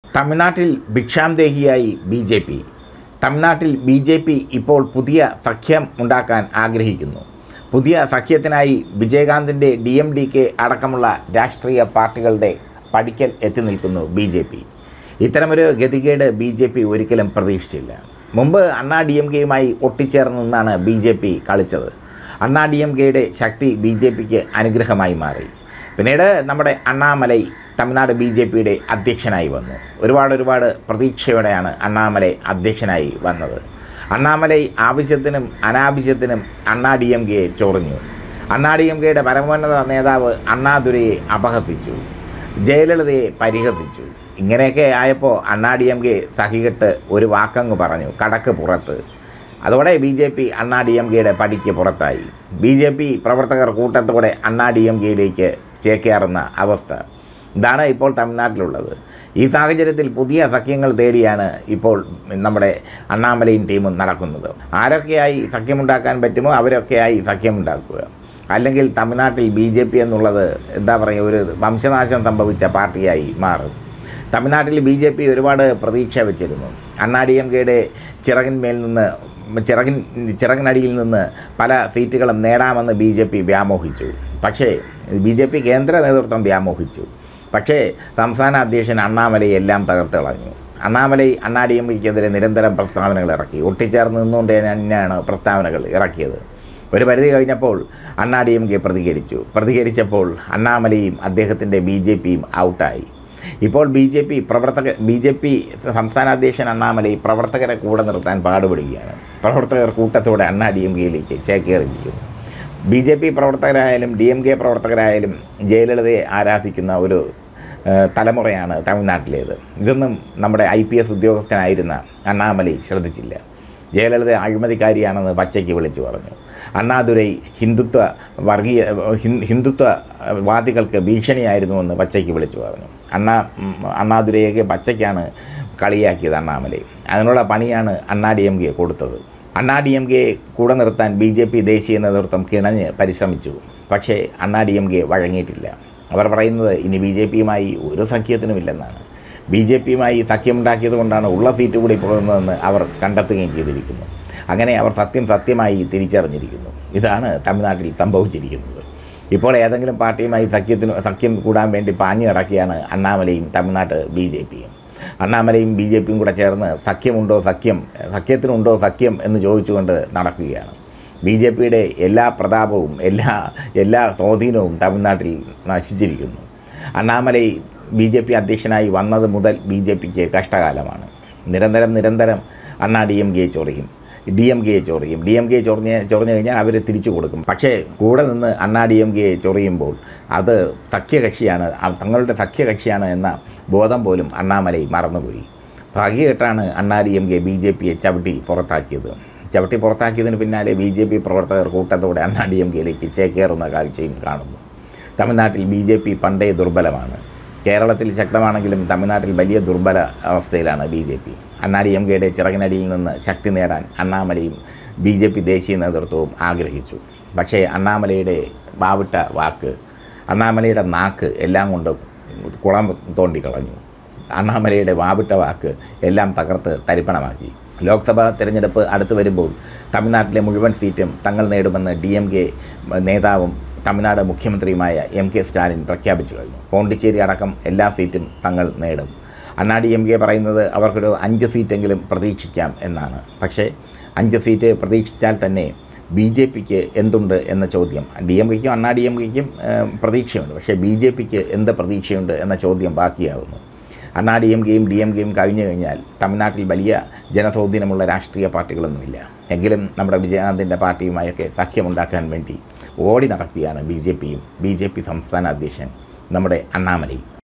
തമിഴ്നാട്ടിൽ ഭിക്ഷാന്തേഹിയായി B J P തമിഴ്നാട്ടിൽ ബി ജെ പി ഇപ്പോൾ പുതിയ സഖ്യം ഉണ്ടാക്കാൻ ആഗ്രഹിക്കുന്നു പുതിയ സഖ്യത്തിനായി വിജയകാന്തിൻ്റെ ഡി എം ഡി കെ അടക്കമുള്ള രാഷ്ട്രീയ പാർട്ടികളുടെ പടിക്കൽ എത്തി നിൽക്കുന്നു ബി ജെ പി ഇത്തരമൊരു ഗതികേട് ബി ജെ പി ഒരിക്കലും പ്രതീക്ഷിച്ചില്ല മുമ്പ് അണ്ണാ ഡി എം കെയുമായി ഒട്ടിച്ചേർന്ന് നിന്നാണ് ബി ജെ പി കളിച്ചത് അണ്ണാ ഡി എം കെയുടെ ശക്തി ബി ജെ പിക്ക് അനുഗ്രഹമായി മാറി പിന്നീട് നമ്മുടെ അണ്ണാമലൈ തമിഴ്നാട് ബി ജെ പിയുടെ അധ്യക്ഷനായി വന്നു ഒരുപാട് ഒരുപാട് പ്രതീക്ഷയോടെയാണ് അണ്ണാമലൈ അധ്യക്ഷനായി വന്നത് അണ്ണാമലൈ ആവശ്യത്തിനും അനാവശ്യത്തിനും അണ്ണാ ഡി എം കെയെ ചൊറിഞ്ഞു അണ്ണാ ഡി എം കെയുടെ പരമോന്നത നേതാവ് അണ്ണാദുരയെ അപഹസിച്ചു ജയലളിതയെ പരിഹസിച്ചു ഇങ്ങനെയൊക്കെ ആയപ്പോൾ അണ്ണാ ഡി എം കെ സഹികെട്ട് ഒരു വാക്കങ്ങ് പറഞ്ഞു കടക്ക് പുറത്ത് അതോടെ B J P Anna D M കെയുടെ പടിക്ക് പുറത്തായി ബി ജെ പി പ്രവർത്തകർ കൂട്ടത്തോടെ അണ്ണാ ഡി എം കെയിലേക്ക് ചേക്കേറുന്ന അവസ്ഥ ഇതാണ് ഇപ്പോൾ തമിഴ്നാട്ടിലുള്ളത് ഈ സാഹചര്യത്തിൽ പുതിയ സഖ്യങ്ങൾ തേടിയാണ് ഇപ്പോൾ നമ്മുടെ അണ്ണാമലയും ടീമും നടക്കുന്നത് ആരൊക്കെയായി സഖ്യമുണ്ടാക്കാൻ പറ്റുമോ അവരൊക്കെയായി സഖ്യമുണ്ടാക്കുക അല്ലെങ്കിൽ തമിഴ്നാട്ടിൽ ബി ജെ പി എന്നുള്ളത് എന്താ പറയുക ഒരു വംശനാശം സംഭവിച്ച പാർട്ടിയായി മാറും തമിഴ്നാട്ടിൽ ബി ജെ പി ഒരുപാട് പ്രതീക്ഷ വെച്ചിരുന്നു അണ്ണാ ഡി എം കെയുടെ ചിറകിന്മേൽ നിന്ന് ചിറകിൻ ചിറകിനടിയിൽ നിന്ന് പല സീറ്റുകളും നേടാമെന്ന് ബി ജെ പി വ്യാമോഹിച്ചു പക്ഷേ ബി ജെ പി കേന്ദ്ര നേതൃത്വം വ്യാമോഹിച്ചു പക്ഷേ സംസ്ഥാന അധ്യക്ഷൻ അണ്ണാമലൈ എല്ലാം തകർത്ത് കളഞ്ഞു അണ്ണാമലൈ അണ്ണാ ഡി എം കെക്കെതിരെ നിരന്തരം പ്രസ്താവനകൾ ഇറക്കി ഒട്ടിച്ചേർന്ന് നിന്നുകൊണ്ട് തന്നെയാണ് പ്രസ്താവനകൾ ഇറക്കിയത് ഒരു പരിധി കഴിഞ്ഞപ്പോൾ അണ്ണാ ഡി എം കെ പ്രതികരിച്ചു പ്രതികരിച്ചപ്പോൾ അണ്ണാമലയും അദ്ദേഹത്തിൻ്റെ ബി ജെ പിയും ഔട്ടായി ഇപ്പോൾ ബി ജെ പി പ്രവർത്തക ബി ജെ പി സംസ്ഥാന അധ്യക്ഷൻ അണ്ണാമലൈ പ്രവർത്തകരെ കൂടെ നിർത്താൻ പാടുപെടുകയാണ് പ്രവർത്തകർ കൂട്ടത്തോടെ അണ്ണാ ഡി എം കെയിലേക്ക് ചേക്കേറിയിരിക്കുന്നു ബി ജെ പി പ്രവർത്തകരായാലും ഡി എം കെ പ്രവർത്തകരായാലും ജയലളിതയെ ആരാധിക്കുന്ന ഒരു ഏഹ്, തലമുറയാണ് തമിഴ്നാട്ടിലേത് ഇതൊന്നും നമ്മുടെ ഐ പി എസ് ഉദ്യോഗസ്ഥനായിരുന്ന അണ്ണാമലൈ ശ്രദ്ധിച്ചില്ല ജയലളിത അഴിമതിക്കാരിയാണെന്ന് പച്ചയ്ക്ക് വിളിച്ചു പറഞ്ഞു അണ്ണാദുരൈ ഹിന്ദുത്വ വർഗീയ ഹിൻ- ഹിന്ദുത്വ വാദികൾക്ക് ഭീഷണിയായിരുന്നുവെന്ന് പച്ചയ്ക്ക് വിളിച്ചു പറഞ്ഞു അണ്ണാ ഉം, അണ്ണാദുരയൊക്കെ പച്ചയ്ക്കാണ് കളിയാക്കിയത് അണ്ണാമലൈ അതിനുള്ള പണിയാണ് അണ്ണാ ഡി എം കെ കൊടുത്തത് അണ്ണാ ഡി എം കെ കൂടെ നിർത്താൻ ബി ജെ പി ദേശീയ നേതൃത്വം കിണഞ്ഞ് പരിശ്രമിച്ചു പക്ഷേ അണ്ണാ ഡി എം കെ വഴങ്ങിയിട്ടില്ല അവർ പറയുന്നത് ഇനി ബി ജെ പിയുമായി ഒരു സഖ്യത്തിനുമില്ലെന്നാണ് ബി ജെ പിയുമായി സഖ്യമുണ്ടാക്കിയത് കൊണ്ടാണ് ഉള്ള സീറ്റ് കൂടി പോകുന്നതെന്ന് അവർ കണ്ടെത്തുകയും ചെയ്തിരിക്കുന്നു അങ്ങനെ അവർ സത്യം സത്യമായി തിരിച്ചറിഞ്ഞിരിക്കുന്നു ഇതാണ് തമിഴ്നാട്ടിൽ സംഭവിച്ചിരിക്കുന്നത് ഇപ്പോൾ ഏതെങ്കിലും പാർട്ടിയുമായി സഖ്യത്തിന് സഖ്യം കൂടാൻ വേണ്ടി പാഞ്ഞു കിടക്കുകയാണ് അണ്ണാമലയും തമിഴ്നാട് ബി ജെ പിയും അണ്ണാമലയും ബി ജെ പിയും കൂടെ ചേർന്ന് സഖ്യമുണ്ടോ സഖ്യം സഖ്യത്തിനുണ്ടോ സഖ്യം എന്ന് ചോദിച്ചുകൊണ്ട് നടക്കുകയാണ് ബി ജെ പിയുടെ എല്ലാ പ്രതാപവും എല്ലാ എല്ലാ സ്വാധീനവും തമിഴ്നാട്ടിൽ നശിച്ചിരിക്കുന്നു അണ്ണാമലൈ ബി ജെ പി അധ്യക്ഷനായി വന്നത് മുതൽ ബി ജെ പിക്ക് കഷ്ടകാലമാണ് നിരന്തരം നിരന്തരം അണ്ണാ ഡി എം കെ ചൊറിയും ഡി എം കെയെ ചൊറിയും ഡി എം കെ ചൊറിഞ്ഞ് ചൊറിഞ്ഞു കഴിഞ്ഞാൽ അവർ തിരിച്ചു കൊടുക്കും പക്ഷേ കൂടെ നിന്ന് അണ്ണാ ഡി എം കെയെ ചൊറിയുമ്പോൾ അത് സഖ്യകക്ഷിയാണ് ആ തങ്ങളുടെ സഖ്യകക്ഷിയാണ് എന്ന ബോധം പോലും അണ്ണാമലൈ മറന്നുപോയി ഭാഗ്യകെട്ടാണ് Anna D M K B J പിയെ ചവിട്ടി പുറത്താക്കിയത് ചവിട്ടി പുറത്താക്കിയതിന് പിന്നാലെ ബി ജെ പി പ്രവർത്തകർ കൂട്ടത്തോടെ അണ്ണാ ഡി എം കെയിലേക്ക് ചേക്കേറുന്ന കാഴ്ചയും കാണുന്നു തമിഴ്നാട്ടിൽ ബി ജെ പി പണ്ടേ ദുർബലമാണ് കേരളത്തിൽ ശക്തമാണെങ്കിലും തമിഴ്നാട്ടിൽ വലിയ ദുർബല അവസ്ഥയിലാണ് B J P Anna D M കെയുടെ ചിറകിനടിയിൽ നിന്ന് ശക്തി നേടാൻ അണ്ണാമലയും ബി ജെ പി ദേശീയ നേതൃത്വവും ആഗ്രഹിച്ചു പക്ഷേ അണ്ണാമലയുടെ വാവിട്ട വാക്ക് അണ്ണാമലയുടെ നാക്ക് എല്ലാം കൊണ്ട് കുളം തോണ്ടി കളഞ്ഞു അണ്ണാമലയുടെ വാവിട്ട വാക്ക് എല്ലാം തകർത്ത് തരിപ്പണമാക്കി ലോക്സഭാ തെരഞ്ഞെടുപ്പ് അടുത്ത് വരുമ്പോൾ തമിഴ്നാട്ടിലെ മുഴുവൻ സീറ്റും തങ്ങൾ നേടുമെന്ന് ഡി എം കെ നേതാവും തമിഴ്നാട് മുഖ്യമന്ത്രിയുമായ എം കെ സ്റ്റാലിൻ പ്രഖ്യാപിച്ചു കഴിഞ്ഞു പോണ്ടിച്ചേരി അടക്കം എല്ലാ സീറ്റും തങ്ങൾ നേടും അണ്ണാ ഡി എം കെ പറയുന്നത് അവർക്കൊരു അഞ്ച് സീറ്റെങ്കിലും പ്രതീക്ഷിക്കാം എന്നാണ് പക്ഷേ അഞ്ച് സീറ്റ് പ്രതീക്ഷിച്ചാൽ തന്നെ ബി ജെ പിക്ക് എന്തുണ്ട് എന്ന ചോദ്യം ഡി എം കെക്കും അണ്ണാ ഡി എം കെക്കും പ്രതീക്ഷയുണ്ട് പക്ഷേ ബി ജെ പിക്ക് എന്ത് പ്രതീക്ഷയുണ്ട് എന്ന ചോദ്യം ബാക്കിയാവുന്നു അണ്ണാ ഡി എം കെയും ഡി എം കെയും കഴിഞ്ഞു കഴിഞ്ഞാൽ തമിഴ്നാട്ടിൽ വലിയ ജനസ്വാധീനമുള്ള രാഷ്ട്രീയ പാർട്ടികളൊന്നുമില്ല എങ്കിലും നമ്മുടെ വിജയകാന്തിൻ്റെ പാർട്ടിയുമായൊക്കെ സഖ്യമുണ്ടാക്കാൻ വേണ്ടി ഓടി നടക്കുകയാണ് ബി ജെ പിയും ബി ജെ പി സംസ്ഥാന അധ്യക്ഷൻ നമ്മുടെ അണ്ണാമലയും